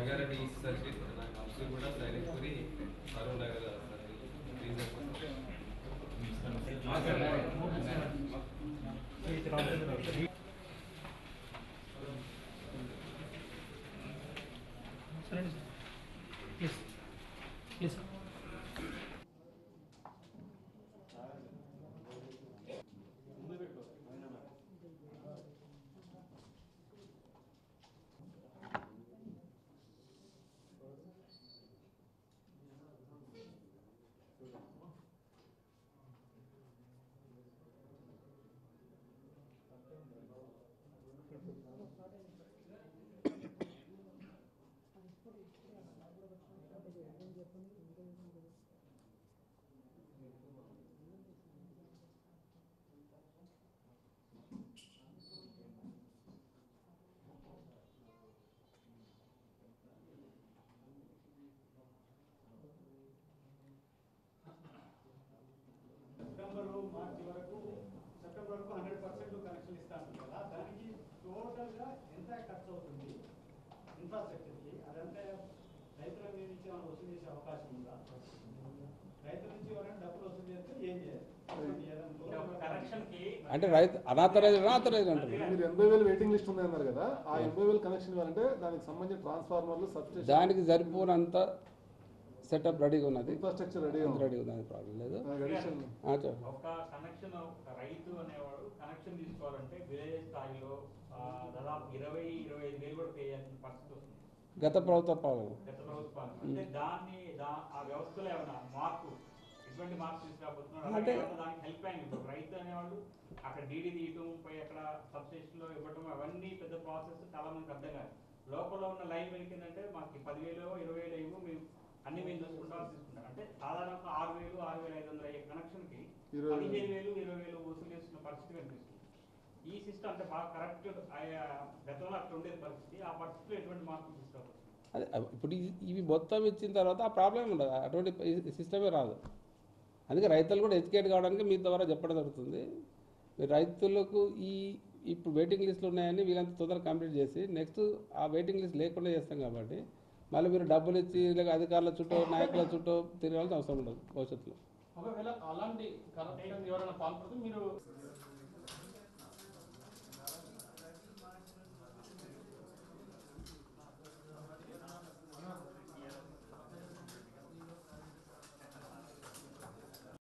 Rangareddy east circle కూడా Sainikpuri Arun Nagar circle region please please September మార్చి వరకు సెప్టెంబర్ వరకు హండ్రెడ్ పర్సెంట్ కనెక్షన్ ఇస్తాను కదా దానికి టోటల్గా ఎంత ఖర్చు అవుతుంది ఇన్ఫ్రాస్ట్రక్చర్కి అదంతా రైతుల మీద నుంచి మనం వసూలు చేసే అవకాశం ఉందా రైతుల నుంచి ఎవరైనా డబ్బులు వసూలు చేస్తే ఏం చేయాలి కనెక్షన్ కి అంటే రైతు అనాథరైజ్ అనాథరైజ్ అంటారు మీరు ఎనభై వేలు వెయిటింగ్ లిస్ట్ ఉంది అన్నారు కదా ఆ ఎనభై వేలు కనెక్షన్ ఇవ్వాలంటే దానికి సంబంధించిన ట్రాన్స్ఫార్మర్లు సబ్స్టేషన్ దానికి సరిపోనంత సెటప్ రెడీగా ఉన్నది ఇన్ఫ్రాస్ట్రక్చర్ రెడీ రెడీగా ఉన్నది ప్రాబ్లం లేదు అడిషన్ ఆ, చెప్పు. ఒక కనెక్షన్ ఒక రైతు అనేవాడు కనెక్షన్ తీసుకోవాలంటే విలేజ్ స్థాయిలో ఆ, దాదాపు ఇరవై ఇరవై ఐదు వేలు కూడా పే చేయాల్సిన పరిస్థితి వస్తుంది గత ప్రభుత్వ పాలన గత ప్రభుత్వాలు అంటే దాన్ని దా- ఆ వ్యవస్థలో ఏమైనా మార్పు ఎటువంటి మార్పు తీసుకురాబోతున్నారు అలాగే అంటే- ఏమైనా దానికి హెల్ప్ అయింది ఇప్పుడు రైతు అనేవాళ్ళు అక్కడ డీడీ తీయటం పై అక్కడ సబ్స్టేషన్ లో ఇవ్వటం అవన్నీ పెద్ద ప్రాసెస్ చాలా మందికి అర్థం కాదు లోపల ఉన్న లైన్ ఏంటంటే మాకు పదివేలు ఇరవై వేలు ఇవ్వు మేము అన్ని మేము చూసుకుంటాం తీసుకుంటాం అంటే సాధారణంగా ఆరు వేలు ఆరు వేల ఐదు వందల అయ్యే కనెక్షన్ కి ఇరవై వేలు. పదిహేను వేలు ఇరవై వేలు వసూలు చేస్తున్న పరిస్థితి కనిపిస్తుంది ఈ సిస్టమ్ అంటే బాగా కరెక్ట్ గతంలో అట్లా ఉండేది పరిస్థితి ఆ పరిస్థితిలో ఎటువంటి మార్పులు తీసుకురావచ్చు అదే ఇప్పుడు ఈ- ఇవి మొత్తం ఇచ్చిన తర్వాత ఆ ప్రాబ్లం ఉండదు అటువంటి సిస్టమే రాదు అందుకే రైతులు కూడా ఎడ్యుకేట్ కావడానికి మీ ద్వారా చెప్పడం జరుగుతుంది మీరు రైతులకు ఈ ఇప్పుడు వెయిటింగ్ లిస్టులు ఉన్నాయని వీళ్ళంతా తొందరగా కంప్లీట్ చేసి నెక్స్ట్ ఆ వెయిటింగ్ లిస్ట్ లేకుండా చేస్తాం కాబట్టి మళ్ళీ మీరు డబ్బులు ఇచ్చి లేక అధికారుల చుట్టూ నాయకుల చుట్టూ తిరగాల్సిన అవసరం ఉండదు భవిష్యత్తులో ఒకవేళ అలాంటి కరప్షన్ ఎవరైనా పాల్పడితే మీరు